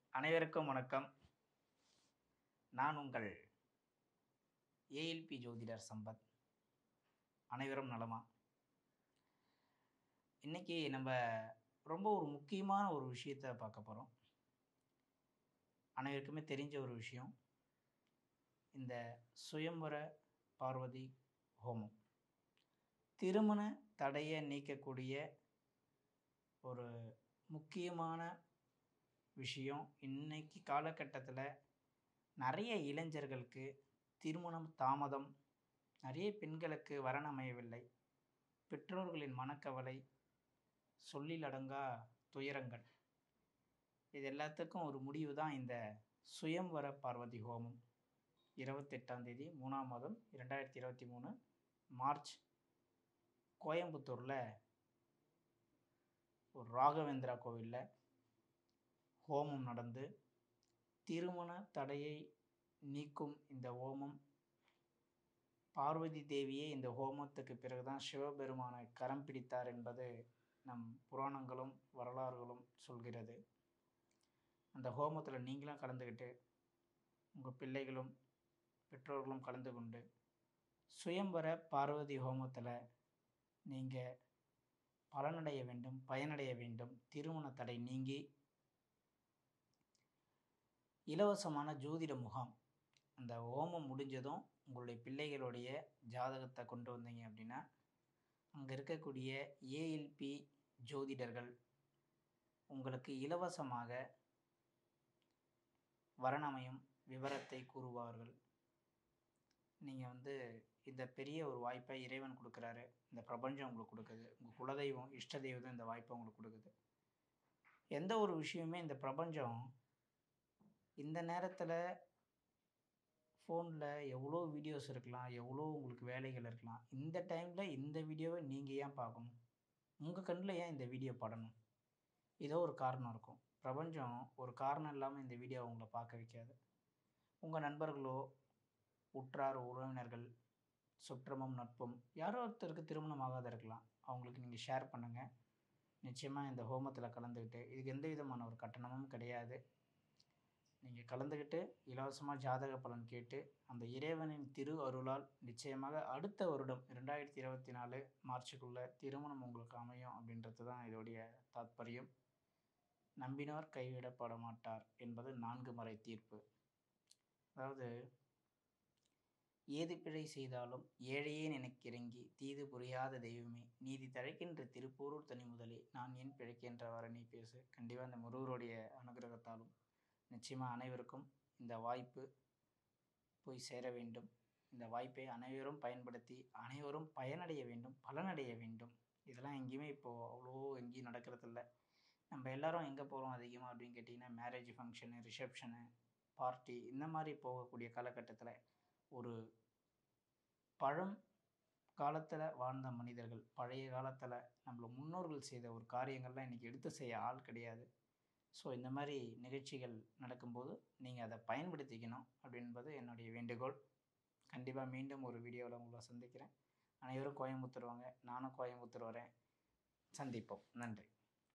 அனைவருக்கும் வணக்கம் நான் உங்கள் ஏஎல்பி ஜோதிடர் சம்பத் அனைவரும் நலமா இன்னைக்கு நம்ம ரொம்ப ஒரு முக்கியமான ஒரு விஷயத்தை பார்க்க போகிறோம் அனைவருக்குமே தெரிஞ்ச ஒரு விஷயம் இந்த சுயம்பர பார்வதி ஹோமம் திருமண தடையை நீக்கக்கூடிய ஒரு முக்கியமான விஷயம் இன்னைக்கு காலகட்டத்தில் நிறைய இளைஞர்களுக்கு திருமணம் தாமதம் நிறைய பெண்களுக்கு வரன் அமையவில்லை பெற்றோர்களின் மனக்கவலை சொல்லில் அடங்கா துயரங்கள் இது எல்லாத்துக்கும் ஒரு முடிவு தான் இந்த சுயம்வர பார்வதி ஹோமம் இருபத்தெட்டாம் தேதி மூணாம் மாதம் இரண்டாயிரத்தி இருபத்தி மூணு மார்ச் கோயம்புத்தூரில் ஒரு ராகவேந்திரா கோவிலில் ஹோமம் நடந்து திருமண தடையை நீக்கும் இந்த ஹோமம் பார்வதி தேவியே இந்த ஹோமத்துக்கு பிறகுதான் சிவபெருமானை கரம் பிடித்தார் என்பது நம் புராணங்களும் வரலாறுகளும் சொல்கிறது அந்த ஹோமத்தில் நீங்களும் கலந்துக்கிட்டு உங்கள் பிள்ளைகளும் பெற்றோர்களும் கலந்து கொண்டு சுயம்பர பார்வதி ஹோமத்தில் நீங்கள் பலனடைய வேண்டும் பயனடைய வேண்டும் திருமண தடை நீங்கி இலவசமான ஜோதிட முகாம் அந்த ஹோமம் முடிஞ்சதும் உங்களுடைய பிள்ளைகளுடைய ஜாதகத்தை கொண்டு வந்தீங்க அப்படின்னா அங்கே இருக்கக்கூடிய ஏஎல்பி ஜோதிடர்கள் உங்களுக்கு இலவசமாக வரணமையும் விவரத்தை கூறுவார்கள் நீங்கள் வந்து இந்த பெரிய ஒரு வாய்ப்பை இறைவன் கொடுக்குறாரு இந்த பிரபஞ்சம் உங்களுக்கு கொடுக்குது உங்கள் குலதெய்வம் இஷ்ட தெய்வம் இந்த வாய்ப்பை உங்களுக்கு கொடுக்குது எந்த ஒரு விஷயமே இந்த பிரபஞ்சம் இந்த நேரத்தில் ஃபோனில் எவ்வளோ வீடியோஸ் இருக்கலாம் எவ்வளோ உங்களுக்கு வேலைகள் இருக்கலாம் இந்த டைமில் இந்த வீடியோவை நீங்கள் ஏன் பார்க்கணும் உங்கள் கண்ணில் ஏன் இந்த வீடியோ படணும் ஏதோ ஒரு காரணம் இருக்கும் பிரபஞ்சம் ஒரு காரணம் இல்லாமல் இந்த வீடியோ உங்களை பார்க்க வைக்காது உங்கள் நண்பர்களோ உற்றார் உறவினர்கள் சுற்றமும் நட்பும் யாரோ ஒருத்தருக்கு திருமணம் ஆகாத இருக்கலாம் அவங்களுக்கு நீங்கள் ஷேர் பண்ணுங்கள் நிச்சயமாக இந்த ஹோமத்தில் கலந்துக்கிட்டு இதுக்கு எந்த விதமான ஒரு கட்டணமும் கிடையாது நீங்கள் கலந்துக்கிட்டு இலவசமாக ஜாதக பலன் கேட்டு அந்த இறைவனின் திரு அருளால் நிச்சயமாக அடுத்த வருடம் ரெண்டாயிரத்தி இருபத்தி நாலு மார்ச்சுக்குள்ளே திருமணம் உங்களுக்கு அமையும் அப்படின்றது தான் இதோடைய தாத்பரியம் நம்பினார் கைவிடப்பட மாட்டார் என்பது நான்கு முறை தீர்ப்பு அதாவது ஏது பிழை செய்தாலும் ஏழையே நினைக்கிறங்கி தீது புரியாத தெய்வமே நீதி தழைக்கின்ற திருப்பூரூர் தனி முதலே நான் ஏன் பிழைக்கின்றவரை நீ பேசு கண்டிப்பாக இந்த முருகருடைய அனுகிரகத்தாலும் நிச்சயமாக அனைவருக்கும் இந்த வாய்ப்பு போய் சேர வேண்டும் இந்த வாய்ப்பை அனைவரும் பயன்படுத்தி அனைவரும் பயனடைய வேண்டும் பலனடைய வேண்டும் இதெல்லாம் எங்கேயுமே இப்போது அவ்வளோ எங்கேயும் நடக்கிறதில்ல நம்ம எல்லாரும் எங்கே போகிறோம் அதிகமாக அப்படின்னு கேட்டிங்கன்னா மேரேஜ் ஃபங்க்ஷனு ரிசப்ஷனு பார்ட்டி இந்த மாதிரி போகக்கூடிய காலகட்டத்தில் ஒரு பழம் காலத்தில் வாழ்ந்த மனிதர்கள் பழைய காலத்தில் நம்மள முன்னோர்கள் செய்த ஒரு காரியங்கள்லாம் இன்றைக்கி எடுத்து செய்ய ஆள் கிடையாது ஸோ இந்த மாதிரி நிகழ்ச்சிகள் நடக்கும்போது நீங்கள் அதை பயன்படுத்திக்கணும் அப்படின்பது என்னுடைய வேண்டுகோள் கண்டிப்பாக மீண்டும் ஒரு வீடியோவில் உங்களை சந்திக்கிறேன் அனைவரும் கோயம்புத்தூர் வாங்க நானும் கோயம்புத்தூர் வரேன் சந்திப்போம் நன்றி